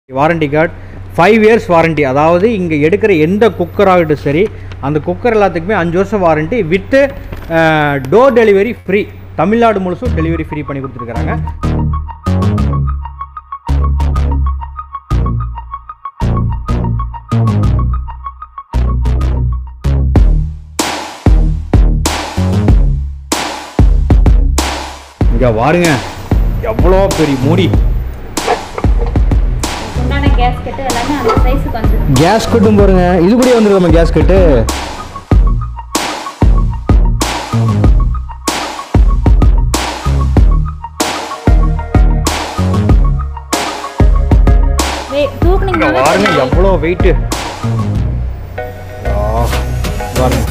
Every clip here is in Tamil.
Warranty card five years warranty அதாவது இங்கே எடுக்கிற எந்த குக்கர் ஆகட்டும் சரி அந்த குக்கர் எல்லாத்துக்குமே அஞ்சு வருஷம் வாரண்டி வித்து டோர் டெலிவரி ஃப்ரீ தமிழ்நாடு முழுசும் டெலிவரி ஃப்ரீ பண்ணி கொடுத்துருக்காங்க இங்கே பாருங்க எவ்வளோ பெரிய மூடி உண்டான கேஸ் கட்டு எல்லாமே அந்த சைஸுக்கு வந்துடும் கேஸ் கட்டும் பாருங்க இது கூட வந்துருக்கோம் கேஸ் கட்டு தூக்குனீங்கன்னாவே பாருங்க தெரியும். எவ்வளோ வெயிட்டு பாருங்க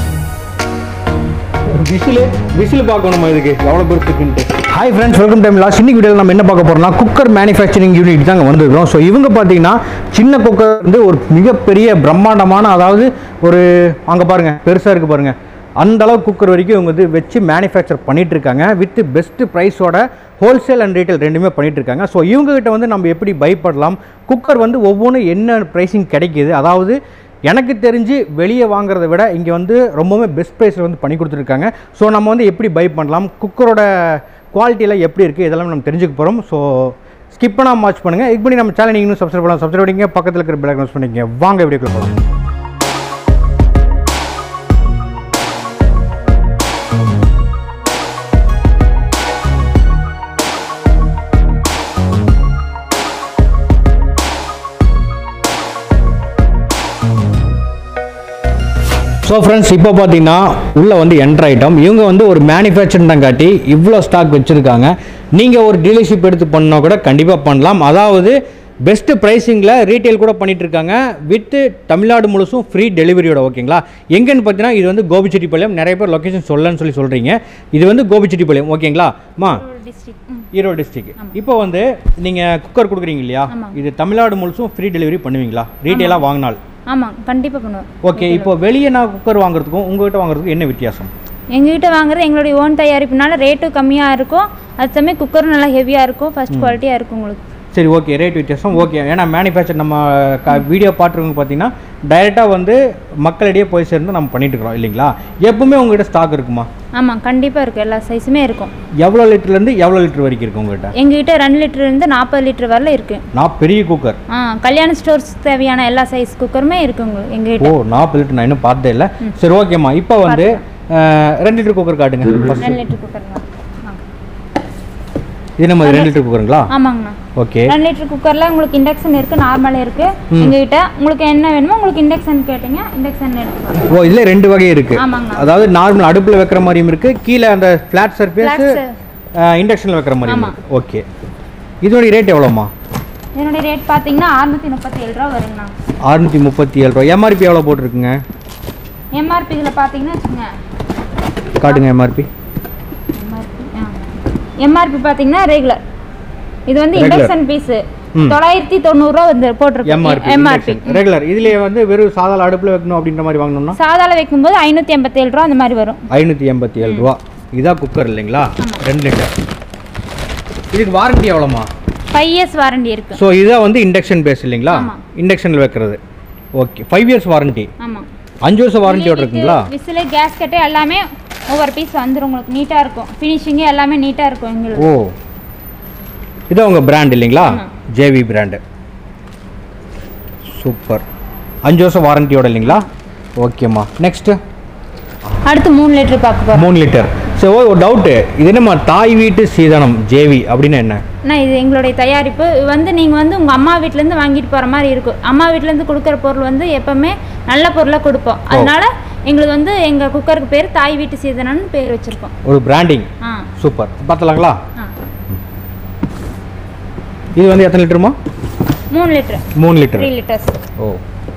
விசிலு விசில் பார்க்கணுமா இதுக்கு எவ்வளோ பெருசு இருக்குன்ட்டு hi friends welcome time last இன்னைக்கு வீடியோவில் நம்ம என்ன பார்க்க போறோம்னா குக்கர் மேனுஃபேக்சரிங் யூனிட் தாங்க வந்திருக்கிறோம் ஸோ இவங்க பார்த்தீங்கன்னா சின்ன குக்கர் வந்து ஒரு மிகப்பெரிய பிரம்மாண்டமான அதாவது ஒரு அங்கே பாருங்க பெருசாக இருக்குது பாருங்க அந்த அளவு குக்கர் வரைக்கும் இவங்க வந்து வச்சு மேனுஃபேக்சர் பண்ணிட்டு இருக்காங்க வித் பெஸ்ட் ப்ரைஸோட ஹோல்சேல் அண்ட் ரீட்டைல் ரெண்டுமே பண்ணிட்டு இருக்காங்க ஸோ இவங்க கிட்ட வந்து நம்ம எப்படி பை பண்ணலாம் குக்கர் வந்து ஒவ்வொன்றும் என்ன ப்ரைஸிங் கிடைக்கிது அதாவது எனக்கு தெரிஞ்சு வெளியே வாங்குறத விட இங்கே வந்து ரொம்பவுமே பெஸ்ட் ப்ரைஸில் வந்து பண்ணி கொடுத்துருக்காங்க ஸோ நம்ம வந்து எப்படி பை பண்ணலாம் குக்கரோட குவாலிட்டியில் எப்படி இருக்குது இதெல்லாம் நம்ம தெரிஞ்சுக்க போகிறோம் ஸோ ஸ்கிப் பண்ணாமல் வாட்ச் பண்ணுங்கள் இதுக்கு பண்ணி நம்ம சேனல் நீங்கள் இன்னும் சப்ஸ்கிரைப் பண்ணலாம் சப்ஸ்கிரைப் பண்ணிங்க பக்கத்தில் இருக்கிற பெல் ஐக்கன் பண்ணிக்கங்க வாங்க வீடியோக்குள்ள போகலாம் ஸோ ஃப்ரெண்ட்ஸ் இப்போ பார்த்தீங்கன்னா உள்ளே வந்து என்ட்ரு ஐட்டம் இவங்க வந்து ஒரு மேனுஃபேக்சர் தான் காட்டி இவ்வளோ ஸ்டாக் வச்சுருக்காங்க நீங்கள் ஒரு டீலர்ஷிப் எடுத்து பண்ணால் கூட கண்டிப்பாக பண்ணலாம் அதாவது பெஸ்ட்டு ப்ரைஸிங்கில் ரீட்டைல் கூட பண்ணிட்டு இருக்காங்க வித்து தமிழ்நாடு முழுசும் ஃப்ரீ டெலிவரியோட ஓகேங்களா எங்கன்னு பார்த்தீங்கன்னா இது வந்து கோபிச்செட்டிப்பாளையம் நிறைய பேர் லொக்கேஷன் சொல்லன்னு சொல்லி சொல்கிறீங்க இது வந்து கோபிச்செட்டிப்பாளையம் ஓகேங்களா மா டிஸ்ட்ரிக்ட் ம் ஈரோடு டிஸ்ட்ரிக்ட் இப்போ வந்து நீங்கள் குக்கர் கொடுக்குறீங்க இல்லையா ஆமாம். இது தமிழ்நாடு முழுசும் ஃப்ரீ டெலிவரி பண்ணுவீங்களா ரீட்டெயிலாக வாங்கினால் ஆமாம் கண்டிப்பாக பண்ணுவோம் ஓகே இப்போ வெளியே நான் குக்கர் வாங்குறதுக்கும் உங்ககிட்ட வாங்குறதுக்கும் என்ன வித்தியாசம் எங்ககிட்ட வாங்குறது எங்களுடைய ஓன் தயாரிப்புனால ரேட்டும் கம்மியாக இருக்கும் அது சமயம் குக்கரும் நல்லா ஹெவியாக இருக்கும் ஃபர்ஸ்ட் குவாலிட்டியாக இருக்கும் உங்களுக்கு சரி ஓகே ரேட் வித்தியாசம் ஓகே ஏன்னா மேனுஃபேக்சர் நம்ம க வீடியோ பார்த்துருவங்க பார்த்தீங்கன்னா டைரெக்டாக வந்து மக்களிடையே போய் சேர்ந்து நம்ம பண்ணிட்டு இருக்கிறோம் இல்லைங்களா எப்பவுமே உங்ககிட்ட ஸ்டாக் இருக்குமா ஆமாம் கண்டிப்பாக இருக்கும் எல்லா சைஸுமே இருக்கும் எவ்வளோ லிட்டர்லேருந்து எவ்வளோ லிட்டர் வரைக்கும் இருக்கு உங்ககிட்ட எங்ககிட்ட ரெண்டு லிட்டர்லேருந்து நாற்பது லிட்டர் வரல இருக்குது நான் பெரிய குக்கர் ஆ கல்யாண ஸ்டோர்ஸ் தேவையான எல்லா சைஸ் குக்கருமே இருக்கு உங்களுக்கு எங்ககிட்ட ஓ நாற்பது லிட்டர் நான் இன்னும் பார்த்ததே இல்லை சரி ஓகேம்மா இப்போ வந்து அஹ், ரெண்டு லிட்டர் குக்கர் காட்டுங்க first. ரெண்டு லிட்டர் குக்கருங்க இது நம்ம ரெண்டு லிட்டர் குக்கருங்களா ஆமாங்கண்ணா ஓகே ரெண்டு லிட்டர் குக்கரில் உங்களுக்கு இண்டக்ஷன் இருக்குது நார்மல் இருக்குது எங்ககிட்ட உங்களுக்கு என்ன வேணுமோ உங்களுக்கு இண்டக்ஷன் கேட்டீங்க இண்டக்ஷன் எடுத்துக்கலாம் ஓ இதுல ரெண்டு வகை இருக்கு ஆமாங்கண்ணா அதாவது நார்மல் அடுப்பில் வைக்கிற மாதிரியும் இருக்கு கீழே அந்த ஃப்ளாட் சர்ஃபேஸ் Flat இண்டக்ஷனில் வைக்கிற மாதிரியும் ஆமா. இருக்கு ஓகே இதோடைய ரேட் எவ்வளோம்மா என்னுடைய ரேட் பார்த்தீங்கன்னா அறுநூற்றி முப்பத்தி ஏழு ரூபா வருங்கண்ணா அறுநூற்றி முப்பத்தி ஏழு ரூபா எம்ஆர்பி எவ்வளோ போட்டிருக்குங்க எம்ஆர்பி இதில் பார்த்தீங்கன்னா வச்சுங்க காட்டுங்க எம்ஆர்பி எம்ஆர்பி பார்த்தீங்கன்னா ரெகுலர் இது வந்து Regular. இண்டக்ஷன் பீஸு ம். தொள்ளாயிரத்தி தொண்ணூறுரூவா வந்து போட்டிருக்கு எம்ஆர்பி எம்ஆர்பி ரெகுலர் இதுலயே வந்து வெறும் சாதாரண அடுப்பில் வைக்கணும் அப்படின்ற மாதிரி வாங்கணும்னா சாதால வைக்கும்போது ஐநூற்றி எண்பத்தேழு ரூபா அந்த மாதிரி வரும் ஐநூற்றி எண்பத்தி ஏழு ரூபா இதான் குக்கர் இல்லைங்களா ரெண்டு லிட்டர் இதுக்கு வாரண்டி எவ்வளோமா ஃபைவ் இயர்ஸ் வாரண்டி இருக்கு ஸோ இதான் வந்து இண்டக்ஷன் பேஸ் இல்லைங்களா ஆமா. இண்டக்ஷனில் வைக்கிறது ஓகே ஃபைவ் இயர்ஸ் வாரண்டி ஆமாம் அஞ்சு வருஷம் வாரண்டியோட இருக்குங்களா விசிலு கேஸ் கட்டு எல்லாமே ஒவ்வொரு பீஸ் வந்துடும் உங்களுக்கு நீட்டாக இருக்கும் ஃபினிஷிங்கு எல்லாமே நீட்டாக இருக்கும் எங்களுக்கு ஓ இது உங்கள் பிராண்ட் இல்லைங்களா ஆமா. ஜேவி பிராண்டு சூப்பர் அஞ்சு வருஷம் வாரண்டியோட இல்லைங்களா ஓகேம்மா நெக்ஸ்ட்டு அடுத்து மூணு லிட்டர் பார்க்க போகிறோம் மூணு லிட்டர் சரி ஓ ஒரு டவுட்டு இது என்னம்மா தாய் வீட்டு சீதனம் ஜேவி அப்படின்னு என்ன அண்ணா இது எங்களுடைய தயாரிப்பு இது வந்து நீங்கள் வந்து உங்கள் அம்மா வீட்டிலேருந்து வாங்கிட்டு போகிற மாதிரி இருக்கும் அம்மா வீட்டிலேருந்து கொடுக்குற பொருள் வந்து எப்போவுமே நல்ல பொருளாக கொடுப்போம் அதனால எங்களுக்கு வந்து எங்கள் குக்கருக்கு பேர் தாய் வீட்டு சீதனம்னு பேர் வச்சுருக்கோம் ஒரு பிராண்டிங் ஆ சூப்பர் பார்த்தலாங்களா ஆ இது வந்து எத்தனை லிட்டருமா மூணு லிட்டர் மூணு லிட்டர் த்ரீ லிட்டர்ஸ் ஓ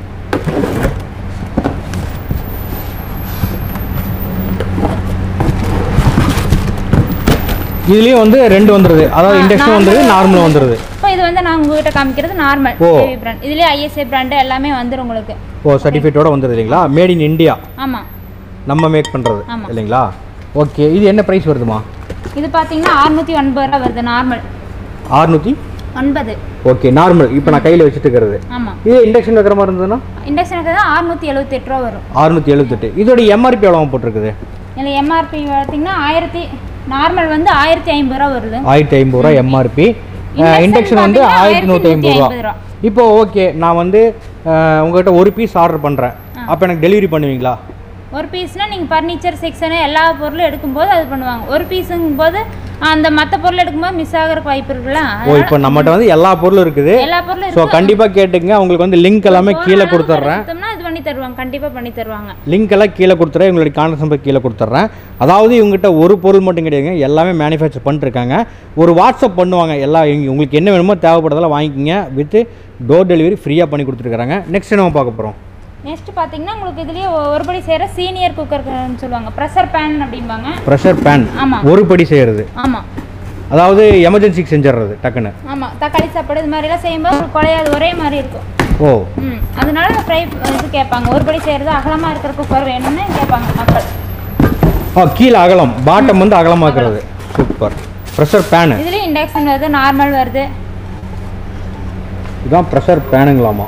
இதுலயும் வந்து ரெண்டு வந்துருது அதாவது இண்டக்ஷன் வந்துருது நார்மலும் வந்துருது இப்போ இது வந்து நான் உங்ககிட்ட காமிக்கிறது நார்மல் ஓ. பேபி பிராண்ட் இதுலேயே ஐஎஸ்ஐ பிராண்டு எல்லாமே வந்துடும் உங்களுக்கு ஓ சர்டிஃபிகேட்டோட வந்துருது இல்லைங்களா மேட் இன் இந்தியா ஆமாம் நம்ம மேக் பண்ணுறது ஆமா. இல்லைங்களா ஓகே இது என்ன ப்ரைஸ் வருதுமா இது பார்த்தீங்கன்னா அறுநூற்றி ஒன்பது ரூபா வருது நார்மல் அறுநூற்றி ஒன்பது ஓகே நார்மல் இப்போ நான் கையில் வச்சுட்டு இருக்கிறது ஆமாம் இது இண்டக்ஷன் வைக்கிற மாதிரி இருந்ததுன்னா இண்டக்ஷனுக்கு தான் அறுநூற்றி எழுபத்தெட்டு ரூபா வரும் அறுநூற்றி எழுபத்தெட்டு இதோட எம்ஆர்பி எவ்வளோ போட்டிருக்குது இதில் எம்ஆர்பி பார்த்தீங்கன்னா ஆயிரத்தி நார்மல் வந்து ஆயிரத்தி ஐம்பது ரூபா வருது ஆயிரத்தி ஐம்பது ரூபா எம்ஆர்பி Induction இண்டக்ஷன் வந்து பார்த்தீங்கன்னா ஆயிரத்தி நூற்றி ஐம்பது ரூபா 1150 ரூபா. இப்போ ஓகே நான் வந்து அஹ், உங்ககிட்ட ஒரு பீஸ் ஆர்டர் பண்ணுறேன் அப்போ எனக்கு டெலிவரி பண்ணுவீங்களா ஒரு பீஸ்னால் நீங்கள் ஃபர்னிச்சர் செக்ஷனு எல்லா பொருளும் எடுக்கும்போது அது பண்ணுவாங்க ஒரு பீஸுங்கும் போது அந்த மற்ற பொருள் எடுக்கும்போது மிஸ் ஆகிறதுக்கு வாய்ப்பு இருக்குல்ல ஓ இப்போ நம்மகிட்ட வந்து எல்லா பொருளும் இருக்குது எல்லா பொருளும் ஸோ இருக்கு கண்டிப்பாக கேட்டுங்க உங்களுக்கு வந்து லிங்க் எல்லாமே கீழே ஓரளவுக்கு கொடுத்துட்றேன் எடுத்தோம்னா இது பண்ணி தருவாங்க கண்டிப்பாக பண்ணி தருவாங்க லிங்க் எல்லாம் கீழே கொடுத்துறேன் உங்களுடைய கான்டாக்ட் நம்பர் கீழே கொடுத்துட்றேன் அதாவது இவங்ககிட்ட ஒரு பொருள் மட்டும் கிடையாதுங்க எல்லாமே மேனுஃபேக்சர் பண்ணிருக்காங்க ஒரு வாட்ஸ்அப் பண்ணுவாங்க எல்லா இங்க உங்களுக்கு என்ன வேணுமோ தேவைப்படுறதெல்லாம் வாங்கிக்கிங்க வித் டோர் டெலிவரி ஃப்ரீயாக பண்ணி கொடுத்துருக்காங்க நெக்ஸ்ட் நம்ம பார்க்க போகிறோம் நெக்ஸ்ட் பார்த்தீங்கன்னா உங்களுக்கு இதுலேயே ஒருபடி செய்கிற சீனியர் குக்கர்னு சொல்லுவாங்க ப்ரெஷர் பேன் அப்படிம்பாங்க ப்ரெஷர் பேன் ஆமா. ஒரு படி செய்கிறது ஆமாம் அதாவது எமர்ஜென்சிக்கு செஞ்சிடுறது டக்குன்னு ஆமாம் தக்காளி சாப்பாடு இது மாதிரிலாம் செய்யும்போது உங்களுக்கு குறையாது ஒரே மாதிரி இருக்கும் ஓ ம் அதனால ஃப்ரை இது கேட்பாங்க ஒரு படி செய்கிறது அகலமாக இருக்கிற குக்கர் வேணும்னு கேட்பாங்க மக்கள் ஆ கீழே அகலம் பாட்டம் வந்து அகலமாக்குறது சூப்பர் ப்ரெஷர் பேனு இதுலேயும் இண்டக்ஷன் வருது நார்மல் வருது இதுதான் ப்ரெஷர் பேனுங்களாமா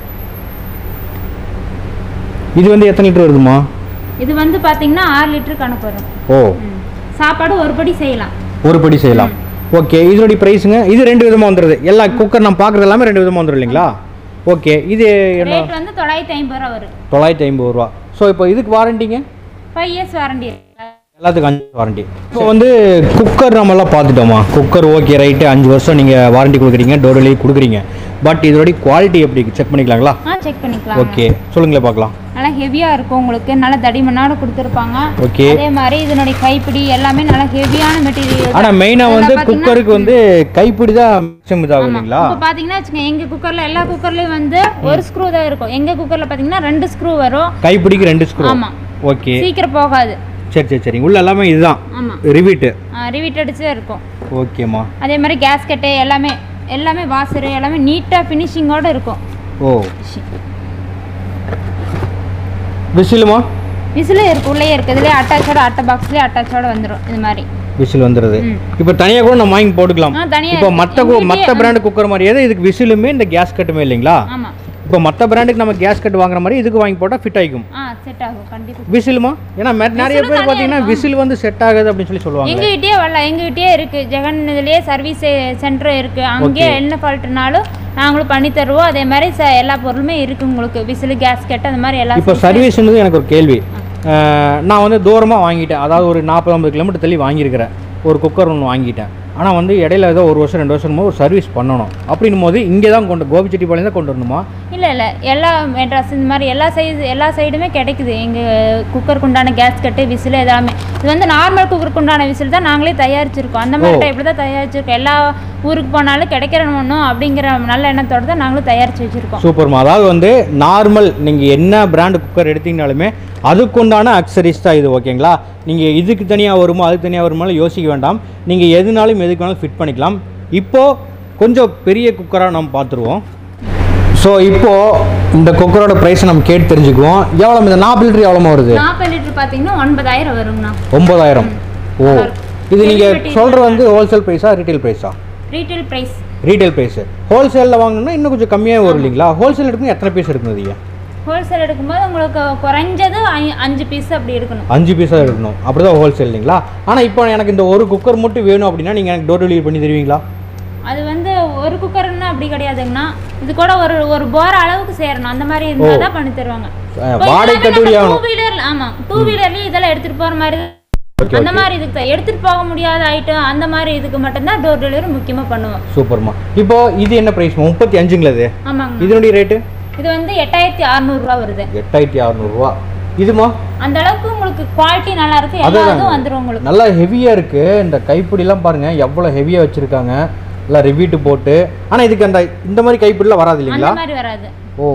இது வந்து எத்தனை லிட்டர் வருதுமா இது வந்து பார்த்தீங்கன்னா ஆறு லிட்டர் கணக்கு வரும் ஓ ம். சாப்பாடு ஒரு படி செய்யலாம் ஒரு படி செய்யலாம் ஓகே இதனுடைய ப்ரைஸுங்க இது ரெண்டு விதமாக வந்துடுது எல்லா குக்கர் நம்ம பார்க்குறது எல்லாமே ரெண்டு விதமாக வந்துடும் இல்லைங்களா ஓகே இது என்ன ரேட் வந்து தொள்ளாயிரத்தி ஐம்பது ரூபா வரும் தொள்ளாயிரத்தி ஐம்பது ரூபா ஸோ இப்போ இதுக்கு வாரண்டிங்க ஃபைவ் இயர்ஸ் வாரண்டி எல்லாத்துக்கும் அஞ்சு வாரண்டி இப்போ வந்து குக்கர் நம்மலாம் பார்த்துட்டோமா குக்கர் ஓகே ரைட்டு அஞ்சு வருஷம் நீங்கள் வாரண்டி கொடுக்குறீங்க டோர் டெலிவரி கொடுக்குறீங்க பட் இதோடைய குவாலிட்டி எப்படி செக் பண்ணிக்கலாங்களா ஆ செக் பண்ணிக்கலாம் ஓகே சொல்லுங்களேன் பார்க்கலாம் நல்லா ஹெவியாக இருக்கும் உங்களுக்கு நல்லா தடிமண்ணோட கொடுத்துருப்பாங்க ஓகே அதே மாதிரி இதனுடைய கைப்பிடி எல்லாமே நல்லா ஹெவியான மெட்டீரியல் ஆனால் மெயினாக வந்து குக்கருக்கு வந்து கைப்பிடி தான் மேக்ஸிமம் இதாகும் இல்லைங்களா இப்போ பார்த்தீங்கன்னா வச்சுக்கோங்க எங்கள் குக்கரில் எல்லா குக்கர்லேயும் வந்து ஒரு ஸ்க்ரூ தான் இருக்கும் எங்கள் குக்கரில் பார்த்தீங்கன்னா ரெண்டு ஸ்க்ரூ வரும் கைப்பிடிக்கு ரெண்டு ஸ்க்ரூ ஆமா. ஓகே சீக்கிரம் போகாது சரி சரி சரி உள்ள எல்லாமே இதுதான் ஆமாம் ரிவீட்டு ரிவீட் அடிச்சு இருக்கும் ஓகேம்மா அதே மாதிரி கேஸ்கெட்டு எல்லாமே எல்லாமே வாசரு எல்லாமே நீட்டாக ஃபினிஷிங்கோடு இருக்கும் ஓ விசிலுமா விசிலும் இருக்கு உள்ளே இருக்குது இதுலேயே அட்டாச்சோட அட்டை பாக்ஸ்லேயே அட்டாச்சோட வந்துடும் இது மாதிரி விசில் வந்துடுது ம். இப்போ தனியாக கூட நம்ம வாங்கி போட்டுக்கலாம் ஆ தனியாக இப்போ மற்ற மற்ற பிராண்டு குக்கர் மாதிரியே தான் இதுக்கு விசிலுமே இந்த கேஸ் கட்டுமே இல்லைங்களா ஆமாம் இப்போ மற்ற பிராண்டுக்கு நம்ம கேஸ் கட் வாங்குற மாதிரி இதுக்கு வாங்கி போட்டால் ஃபிட் ஆகிக்கும் ஆ செட் ஆகும் கண்டிப்பாக விசிலுமா ஏன்னா மெ- நிறைய விசிலு பேர் தனியா பார்த்தீங்கன்னா விசில் வந்து செட் ஆகுது அப்படின்னு சொல்லி சொல்லுவாங்க எங்ககிட்டயே வரல எங்ககிட்டயே இருக்கு ஜெகன் இதுலயே சர்வீஸ் சென்டர் இருக்கு அங்கேயே என்ன ஃபால்ட்னாலும் நாங்களும் பண்ணி தருவோம் அதே மாதிரி ச- எல்லா பொருளுமே இருக்கு உங்களுக்கு விசில் கேஸ் கட் அந்த மாதிரி எல்லா இப்போ சர்வீஸ்ன்றது எனக்கு ஒரு கேள்வி அஹ், நான் வந்து தூரமாக வாங்கிட்டேன் அதாவது ஒரு நாற்பது ஐம்பது கிலோமீட்டர் தள்ளி வாங்கியிருக்கிறேன் ஒரு குக்கர் ஒன்று வாங்கிட்டேன் ஆனால் வந்து இடையில ஏதோ ஒரு வருஷம் ரெண்டு வருஷம் ஒரு சர்வீஸ் பண்ணணும் அப்படின்னும் போது இங்கே தான் கொண்டு கோபிச்செட்டிப்பாளையம் தான் கொண்டு வரணுமா இல்ல இல்ல எல்லா மெட்ராஸ் இந்த மாதிரி எல்லா சைஸ் எல்லா சைடுமே கிடைக்குது எங்க குக்கருக்கு உண்டான கேஸ் கட்டு விசில் எல்லாமே இது வந்து நார்மல் குக்கருக்கு உண்டான விசில் தான் நாங்களே தயாரிச்சிருக்கோம் அந்த மாதிரி டைப்ல தான் தயாரிச்சிருக்கோம் எல்லா ஊருக்கு போனாலும் கிடைக்கிற ஒன்றும் அப்படிங்கிற நல்ல எண்ணத்தோட தான் நாங்களும் தயாரிச்சு வச்சிருக்கோம் சூப்பர்மா அதாவது வந்து நார்மல் நீங்கள் என்ன பிராண்டு குக்கர் எடுத்தீங்கனாலுமே அதுக்குண்டான அக்சரிஸ் தான் இது ஓகேங்களா நீங்கள் இதுக்கு தனியாக வருமோ அதுக்கு தனியாக வருமாலும் யோசிக்க வேண்டாம் நீங்கள் எதுனாலும் எதுக்கு வேணாலும் ஃபிட் பண்ணிக்கலாம் இப்போது கொஞ்சம் பெரிய குக்கராக நம்ம பார்த்துருவோம் ஸோ இப்போது இந்த குக்கரோட ப்ரைஸ் நம்ம கேட்டு தெரிஞ்சுக்குவோம் எவ்வளோ இந்த நாற்பது லிட்டர் எவ்வளோ வருது நாற்பது லிட்டர் பார்த்தீங்கன்னா ஒன்பதாயிரம் வருங்கண்ணா ஒம்பதாயிரம் ஓ இது நீங்கள் பெரிய சொல்கிற வந்து ஹோல்சேல் ப்ரைஸா ரீட்டைல் ப்ரைஸா ரீட்டைல் ப்ரைஸ் ரீட்டைல் ப்ரைஸு ஹோல்சேலில் வாங்கணும்னா இன்னும் கொஞ்சம் கம்மியாக வரும் இல்லைங்களா ஹோல்சேல் எடுக்கணும் எத்தனை பீஸ் எடுக்கணும் ஐயா ஹோல்சேல் எடுக்கும்போது உங்களுக்கு குறைஞ்சது ஐ- அஞ்சு பீஸ் அப்படி எடுக்கணும் அஞ்சு பீஸாக எடுக்கணும் அப்படி தான் ஹோல்சேல் இல்லைங்களா ஆனால் இப்போ எனக்கு இந்த ஒரு குக்கர் மட்டும் வேணும் அப்படின்னா நீங்கள் எனக்கு டோர் டெலிவரி பண்ணி தருவீங்களா அது வந்து ஒரு குக்கர்னா அப்படி கிடையாதுங்கண்ணா இது கூட ஒரு ஒரு போற அளவுக்கு சேரணும் அந்த மாதிரி இருந்தால் தான் பண்ணி தருவாங்க அஹ், வாடகை கட்டுப்படி டூ ஆகணும் வீலர் ஆமா டூ வீலர்லயும் இதெல்லாம் எடுத்துட்டு போற மாதிரி தான். ஓகே அந்த மாதிரி இதுக்கு தான் எடுத்துட்டு போக முடியாத ஐட்டம் அந்த மாதிரி இதுக்கு மட்டும்தான் டோர் டெலிவரி முக்கியமா பண்ணுவோம் சூப்பர்மா இப்போ இது என்ன ப்ரைஸ் முப்பத்தி அஞ்சுங்களா இது ஆமாங்க இதனுடைய ரேட்டு இது வந்து எட்டாயிரத்தி அறுநூறுவா வருது எட்டாயிரத்தி அறநூறுவா இதுமா அந்த அளவுக்கு உங்களுக்கு குவாலிட்டி நல்லா இருக்கு எல்லா அதுதாங்க. இதுவும் வந்துரும் உங்களுக்கு நல்லா ஹெவியாக இருக்குது இந்த கைப்பிடிலாம் பாருங்கள் எவ்வளோ ஹெவியாக வச்சுருக்காங்க எல்லாம் ரிவீட்டு போட்டு ஆனால் இதுக்கு அந்த இந்த மாதிரி கைப்பிடிலாம் வராது அந்த இல்லைங்களா மாதிரி வராது ஓ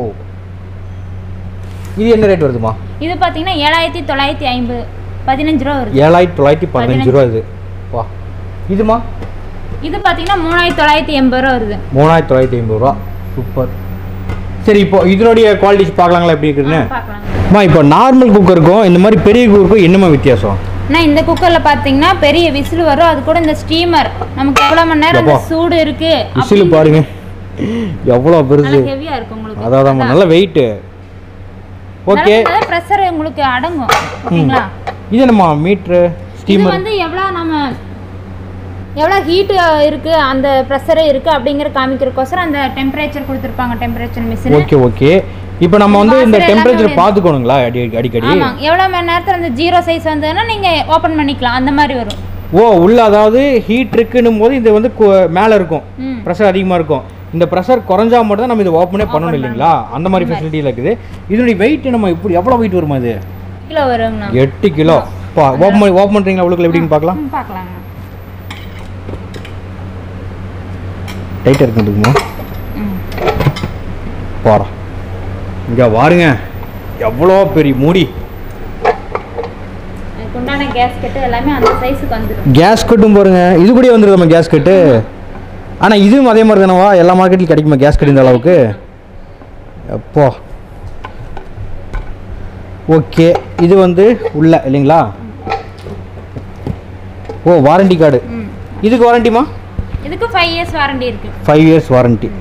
இது என்ன ரேட் வருதுமா இது பாத்தீங்கன்னா ஏழாயிரத்தி தொள்ளாயிரத்தி ஐம்பது பதினஞ்சு ரூபா வருது ஏழாயிரத்தி தொள்ளாயிரத்தி பதினஞ்சு ரூபா இது வா இதுமா இது பாத்தீங்கன்னா மூணாயிரத்தி தொள்ளாயிரத்தி எண்பது ரூபா வருது மூணாயிரத்தி தொள்ளாயிரத்தி ஐம்பது ரூபா சூப்பர் சரி இப்போ இதனுடைய குவாலிட்டிஸ் பார்க்கலாங்களா எப்படி இருக்குதுன்னு பார்க்கலாம் அம்மா இப்போ நார்மல் குக்கருக்கும் இந்த மாதிரி பெரிய குக்கருக்கும் என்னம்மா வித்தியாசம் ஆனால் இந்த குக்கரில் பார்த்தீங்கன்னா பெரிய விசில் வரும் அது கூட இந்த ஸ்டீமர் நமக்கு எவ்வளோ மணி நேரம் அந்த எப்பா. சூடு இருக்கு விசில் பாருங்க எவ்வளோ பெருசு நல்லா ஹெவியாக இருக்கும் உங்களுக்கு அதான் நல்ல வெயிட்டு ஓகே ப்ரெஷர் உங்களுக்கு அடங்கும் ஓகேங்களா இது என்னம்மா மீட்ரு இது ஸ்டீமர் வந்து எவ்வளோ நம்ம எவ்வளோ ஹீட்டு இருக்கு அந்த ப்ரெஷரே இருக்கு அப்படிங்கிற காமிக்கிறக்கோசரம் அந்த டெம்பரேச்சர் கொடுத்துருப்பாங்க டெம்பரேச்சர் மிஷின் ஓகே ஓகே இப்போ நம்ம வந்து இந்த வாசல் எல்லாமே டெம்பரேச்சர் ஒரு- பார்த்துக்கணுங்களா அடி அடிக்கடி ஆமாங்க எவ்வளோ மணி நேரத்தில் அந்த ஜீரோ சைஸ் வந்ததுன்னா நீங்கள் ஓப்பன் பண்ணிக்கலாம் அந்த மாதிரி வரும் ஓ உள்ள அதாவது ஹீட் இருக்குன்னும் போது இது வந்து கு- மேல இருக்கும் ம் ப்ரெஷர் அதிகமா இருக்கும் இந்த ப்ரெஷர் குறைஞ்சா மட்டும் தான் நம்ம இதை ஓப்பனே பண்ணணும் இல்லைங்களா அந்த மாதிரி ஃபெசிலிட்டியில் இருக்குது இதனுடைய வெயிட் நம்ம இப்படி எவ்வளோ வெயிட் வருமா இது கிலோ வருங்கண்ணா எட்டு கிலோ பா ஓப்பன் பண்ணி ஓப்பன் பண்ணுறீங்களா உள்ளுக்குள்ள எப்படின்னு பார்க்கலாம் ம், பார்க்கலாங்க டைட்டாக இருக்குதுமா ம் போகிறா இங்கே வாருங்க எவ்வளோ பெரிய மூடி அதுக்கு உண்டான கேஸ் கட்டு எல்லாமே அந்த சைஸுக்கு வந்துடும் கேஸ் கட்டும் பாருங்க இது கூட வந்துருது நம்ம கேஸ் கட்டு ஆனால் இதுவும் அதே மாதிரி தானவா எல்லா மார்க்கெட்லையும் கிடைக்குமா கேஸ் கட்டு இந்த அளவுக்கு எப்போ ஓகே இது வந்து உள்ள இல்லைங்களா ஓ வாரண்டி கார்டு ம் இதுக்கு வாரண்டிமா இதுக்கு ஃபைவ் இயர்ஸ் வாரண்டி இருக்கு ஃபைவ் இயர்ஸ் வாரண்டி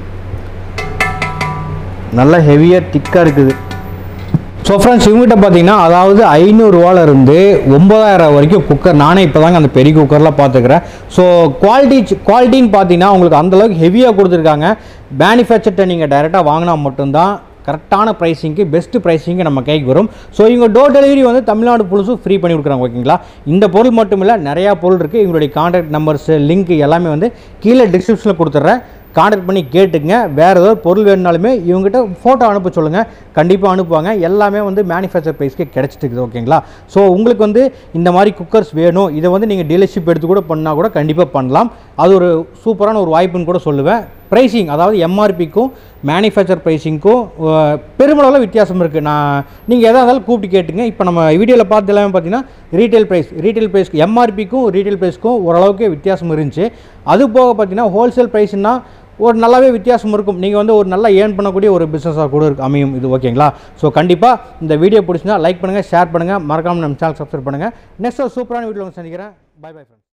நல்ல ஹெவியாக திக்காக இருக்குது ஸோ ஃப்ரெண்ட்ஸ் இவங்ககிட்ட பார்த்தீங்கன்னா அதாவது ஐநூறுரூவால இருந்து ஒம்பதாயிரம் வரைக்கும் குக்கர் நானே இப்போ தாங்க அந்த பெரிய குக்கர்லாம் பார்த்துக்கிறேன் ஸோ குவாலிட்டி குவாலிட்டின்னு பார்த்தீங்கன்னா உங்களுக்கு அந்தளவுக்கு ஹெவியாக கொடுத்துருக்காங்க மேனுஃபேக்சர்ட்ட நீங்கள் டைரெக்டாக வாங்கினா மட்டும்தான் கரெக்டான ப்ரைஸிங்க்கு பெஸ்ட் ப்ரைஸிங்க்கு நம்ம கைக்கு வரும் ஸோ இவங்க டோர் டெலிவரி வந்து தமிழ்நாடு புதுசும் ஃப்ரீ பண்ணி கொடுக்குறாங்க ஓகேங்களா இந்த பொருள் மட்டும் இல்லை நிறையா பொருள் இருக்குது இவங்களுடைய கான்டாக்ட் நம்பர்ஸ் லிங்க் எல்லாமே வந்து கீழே டிஸ்கிரிப்ஷனில் கொடுத்துட்றேன் கான்டாக்ட் பண்ணி கேட்டுங்க வேறு ஏதாவது பொருள் வேணுனாலுமே இவங்ககிட்ட ஃபோட்டோ அனுப்ப சொல்லுங்கள் கண்டிப்பாக அனுப்புவாங்க எல்லாமே வந்து மேனுஃபேக்சர் ப்ரைஸ்க்கு கிடச்சிட்டு இருக்குது ஓகேங்களா ஸோ உங்களுக்கு வந்து இந்த மாதிரி குக்கர்ஸ் வேணும் இதை வந்து நீங்கள் டீலர்ஷிப் எடுத்து கூட பண்ணால் கூட கண்டிப்பாக பண்ணலாம் அது ஒரு சூப்பரான ஒரு வாய்ப்புன்னு கூட சொல்லுவேன் ப்ரைஸிங் அதாவது எம்ஆர்பிக்கும் மேனுஃபேக்சர் ப்ரைஸிங்க்கும் பெருமளவில் வித்தியாசம் இருக்குது நான் நீங்கள் எதாக இருந்தாலும் கூப்பிட்டு கேட்டுங்க இப்போ நம்ம வீடியோவில் பார்த்து எல்லாமே பார்த்தீங்கன்னா ரீட்டைல் ப்ரைஸ் ரீட்டைல் ப்ரைஸ்க்கு எம்ஆர்பிக்கும் ரீட்டைல் ப்ரைஸ்க்கும் ஓரளவுக்கு வித்தியாசம் இருந்துச்சு அது போக பார்த்தீங்கன்னா ஹோல்சேல் ப்ரைஸ்னா ஒரு நல்லாவே வித்தியாசம் இருக்கும் நீங்கள் வந்து ஒரு நல்லா ஏர்ன் பண்ணக்கூடிய ஒரு பிஸ்னஸாக கூட இருக்கு அமையும் இது ஓகேங்களா ஸோ கண்டிப்பாக இந்த வீடியோ பிடிச்சினா லைக் பண்ணுங்கள் ஷேர் பண்ணுங்கள் மறக்காமல் நம்ம சேனல் சப்ஸ்கிரைப் பண்ணுங்கள் நெக்ஸ்ட் ஒரு சூப்பரான வீடியோ சந்திக்கிறேன் பை பை ஃப்ரெண்ட்ஸ்